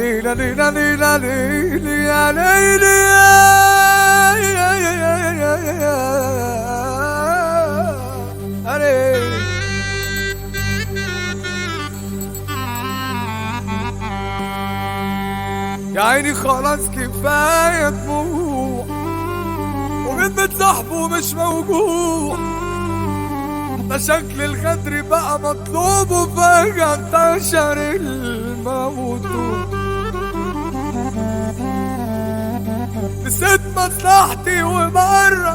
ليلى ليلى ليلى ليلى يا ليلى يا يا يا يا يا يا ليلى يا عيني خلاص كفاية دموع وبنت صاحبه مش موجود ده شكل الغدر بقى مطلوب وفجأة انتشر الموت نسيت مصلحتي وبره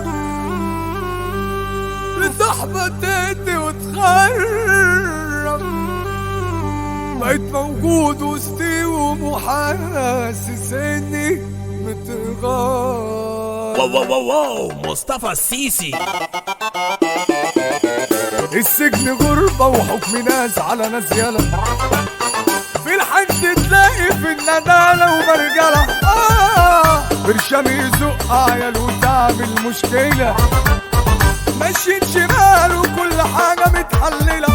لصاحبة تدي وتخرب بقيت موجود وسطي ومحاسس اني متغار واو واو واو واو مصطفى السيسي السجن غربة وحكم ناس على ناس يلا في الحج تلاقي في الندالة ومرجلة آه برشام يزق عيال وتعمل مشكلة ماشيين شمال وكل حاجة متحللة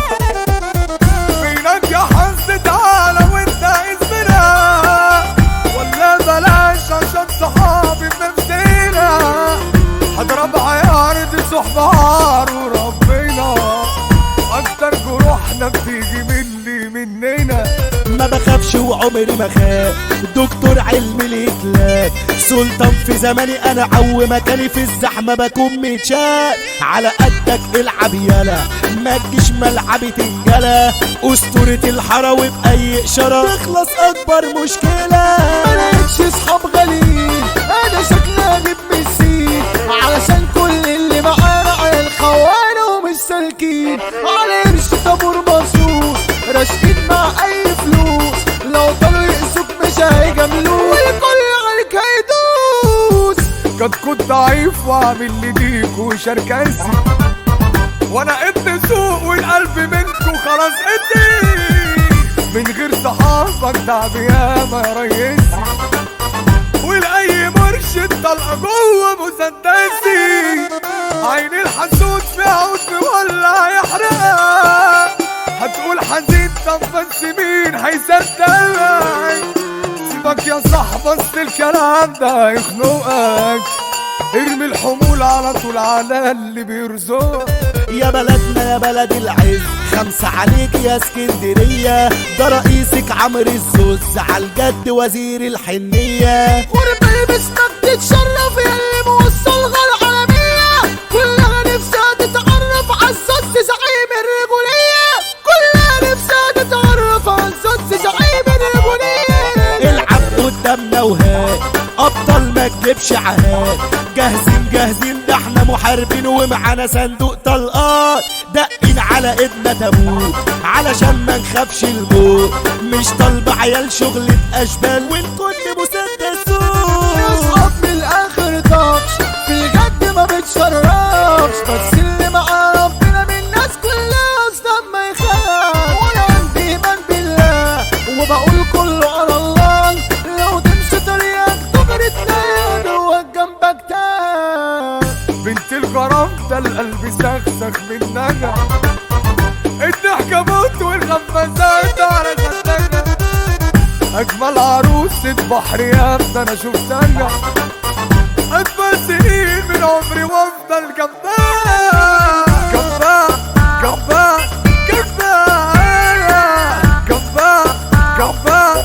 فينك يا حظ تعالى وانت اسمنا ولا بلاش عشان صحابي بنفسنا هضرب عيار دي صحبة عار وربنا اكتر جروحنا بتيجي مني مننا ما بخافش وعمري ما خاف دكتور علم الاتلاف سلطان في زماني انا عو مكاني في الزحمه بكون متشاف على قدك العب يلا ما تجيش ملعبي تنجلى اسطوره الحراوي باي اشاره تخلص اكبر مشكله ملقتش اصحاب غاليين انا شكلي اجيب مسين علشان كل اللي معانا عيال خوانه ومش سالكين على قرش طابور مصروف راشقين مع اي فلوس لو طلعوا يقسوك مش هيجاملوك والكل عليك هيدوس قد كنت ضعيف وعامل لي ديك وشركاسي وانا ابن سوق والقلب منكو خلاص ادي من غير صحابك تعب ياما يا ريسي ولاي مرشد طلقه جوه مسدسي عين الحسود في عود ولا يحرق هتقول حزين طب بس مين هيصدقك سيبك يا صاحبي اصل الكلام ده هيخنقك ارمي الحمول على طول على اللي بيرزقك يا بلدنا يا بلد العز خمسة عليك يا اسكندرية ده رئيسك عمرو الزوز عالجد وزير الحنية وربنا باسمك تتشرف يا اللي موصل غير عالمية كلها نفسها تتعرف عالصوت زعيم الرجولية كلها نفسها تتعرف عالصوت زعيم الرجولية العب قدامنا وهات ابطال ما تجيبش عهات جاهزين جاهزين ده احنا محاربين ومعانا صندوق طلقات دقين على ايدنا تابوت علشان ما نخافش الموت مش طالبة عيال شغلة اشبال والكل مسدسوت اصحاب من الاخر طقش في الجد ما بتشرفش بس اللي مع ربنا من الناس كلها اصلا ما يخاف وانا عندي ايمان بالله وبقول كله على الله لو تمشي طريقك دغري تلاقي جواك جنبك تاه بنت الغرام ده القلب سخسخ مننا الضحكة موت والغمازات على خدنا أجمل عروسة بحر يا ده أنا شفتها أجمل سنين من عمري وأفضل جنبها جنبها جنبها جنبها جنبها جنبها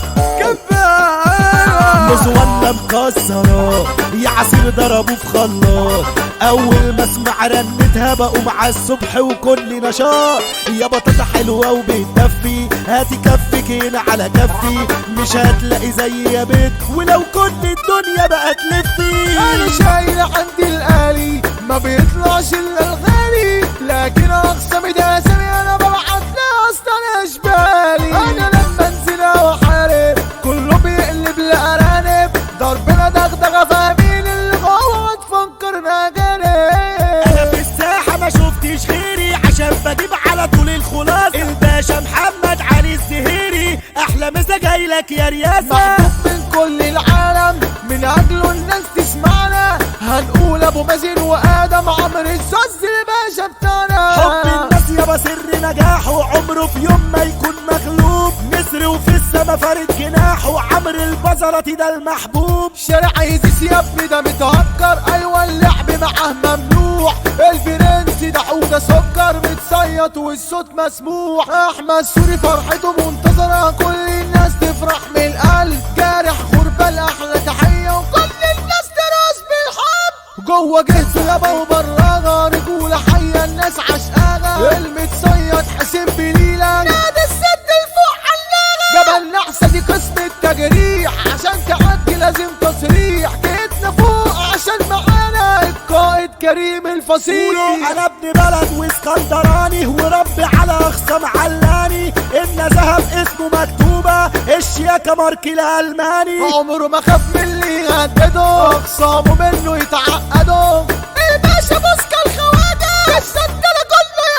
جنبها مزونة مكسرة يا عصير ضربوه في خلاط اول ما اسمع رنتها بقوم على الصبح وكل نشاط يا بطاطا حلوة وبتدفي هاتي كفك هنا على كفي مش هتلاقي زي يا بيت ولو كل الدنيا بقى تلفي انا شايل عندي الالي ما بيطلعش الا الغالي لكن اقسم ده اسمي انا ببعت لها اصلا اشبالي انا لما انزل واحارب كله بيقلب لارانب ضربنا دغدغه فاهمين اللي جوه تفكرنا جانب انا في الساحة ما شفتش غيري عشان بجيب على طول الخلاصة الباشا محمد علي الزهيري احلى مسا جايلك يا رياسة محبوب من كل العالم من اجله الناس تسمعنا هنقول ابو مازن وادم عمرو الزوز الباشا بتاعنا حب الناس يابا سر نجاحه عمره في يوم ما يكون مغلوب نسر وفي السما فارد جناحه عمرو عمرو البزرتي ده المحبوب شارع ايزيس يا ابني ده متهكر ايوه اللعب معاه ممنوع الفرنسي ده حوجه سكر متصيط والصوت مسموع احمد سوري فرحته منتظره كل الناس تفرح من القلب جارح غربال احلى تحيه وكل الناس تراس بالحب جوه جهته يابا وبراها رجوله حيه الناس عشقاها المتصيط حسين بليله نادي السد الفوق علقها جبل نحسه دي قسم التجريح عشان تعدي لازم تصريح جيتنا فوق عشان معانا القائد كريم الفصيل قولوا انا ابن بلد واسكندراني وربي على اخصام علاني ان ذهب اسمه مكتوبه الشياكه مارك الالماني عمره ما خاف من اللي يهدده اخصامه منه يتعقدوا الباشا بوسكا الخواجه السندله كله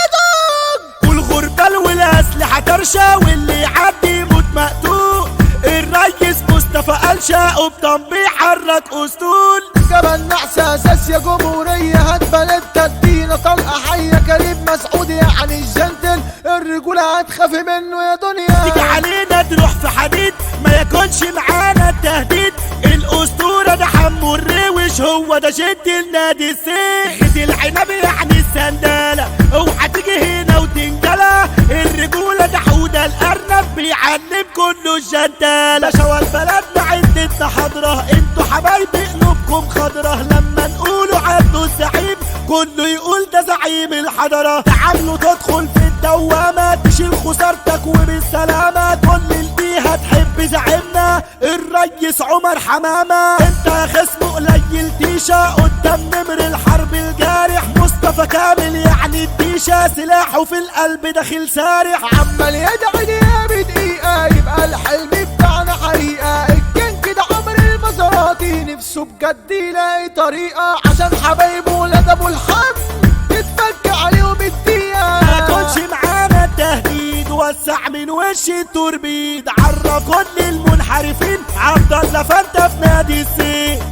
يقلدوا والغربال والاسلحه ترشا واللي يعدي يموت مقتول الريس مصطفى قلشا قبطان بيحرك اسطول جبل نحس اساس يا جمهوريه هات بلد تدينا طلقه حيه كريم مسعود يعني الجنتل الرجوله هتخاف منه يا تيجي دنيا علينا تروح في حديد ما يكونش معانا التهديد الاسطوره ده حمو الروش هو ده شد النادي السيخ خد العنب يعني السنداله اوعى تيجي هنا وتنجلى الرجوله ده حوده الارنب بيعلم كله الجنداله باشا البلد عندنا حضره انتوا حبايبي قلوبكم خضره لما نقولوا عنده الزعيم كله يقول ده زعيم الحضره تعامله تدخل في الدوامه تشيل خسارتك وبالسلامه كل اللي هتحب زعيمنا الريس عمر حمامه انت يا خصم قليل تيشه قدام نمر الحرب الجارح مصطفى كامل يعني الديشه سلاحه في القلب داخل سارح عمال يدعي ليا بدقيقة يبقى الحلم بتاعنا حقيقة الجن كده عمر المزاراتي نفسه بجد يلاقي طريقة عشان حبايبه ولاد ابو الحم يتفك عليهم الدقيقة ما تكونش معانا التهديد وسع من وش التوربيد عرف كل المنحرفين عبد الله فانت في نادي السيف